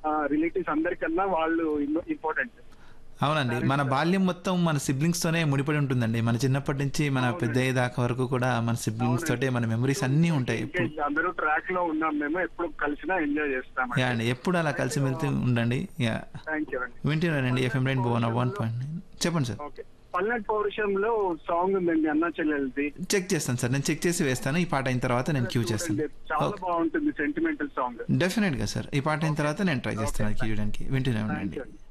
relatives అందరికన్నా వాళ్ళు important అవునండి మన బాల్యం మొత్తం మన సిబ్లింగ్స్ తోనే ముడిపడి ఉంటుందండి మన చిన్నప్పటి నుంచి మన పెద్ద అయ్యే దాకా వరకు కూడా మన సిబ్లింగ్స్ తోటే మన మెమరీస్ అన్నీ ఉంటాయి ఎప్పుడు అందరూ ట్రాక్ లో ఉన్నాం మేము ఎప్పుడు కలిసినా ఎంజాయ్ చేస్తాం యా అండి ఎప్పుడు అలా కలిసి వెళ్తూ ఉండండి యా థ్యాంక్ యూ అండి వింటున్నానండి FM rain one one point చెప్పండి సార్ ఓకే పల్నాడు పౌరుషంలో సాంగ్ ఉందండి అన్న చెల్లెలది చెక్ చేస్తాను సార్ నేను చెక్ చేసి వేస్తాను ఈ పాట అయిన తర్వాత నేను క్యూ చేస్తాను చాలా బాగుంటుంది సెంటిమెంటల్ సాంగ్ డెఫినెట్గా సార్ ఈ పాట అయిన తర్వాత నేను ట్రై చేస్తాను అది చేయడానికి వింటూనే ఉండండి థ్యాంక్ యూ